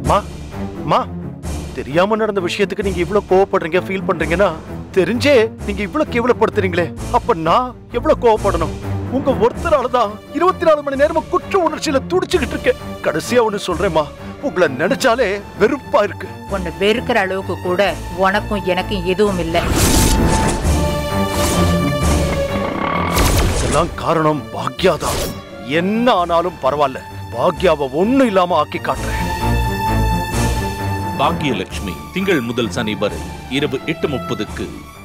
மா மா தெரியாம நடந்த விஷயத்துக்கு நீங்க இவ்வளவு கோவப்படுறீங்க ஃபீல் பண்றீங்கன்னா தெரிஞ்சே நீங்க இவ்வளவு கேவலப்படுத்துறீங்களே அப்ப நான் எவ்வளவு கோவப்படணும் உங்க ஒருத்தரால தான் இருபத்தி நாலு மணி நேரமா குற்ற உணர்ச்சியில துடிச்சுக்கிட்டு இருக்கேன் கடைசியா ஒண்ணு சொல்றேம்மா உங்களை நினைச்சாலே வெறுப்பா இருக்கு உன்னை வெறுக்கிற அளவுக்கு கூட உனக்கும் எனக்கும் எதுவும் இல்லை இதெல்லாம் காரணம் பாக்யா தான் என்ன ஆனாலும் பரவாயில்ல பாக்யாவை ஒண்ணு இல்லாம ஆக்கி காட்டுறேன் பாக்கியலட்சுமி திங்கள் முதல் சனி வரை இரவு எட்டு முப்பதுக்கு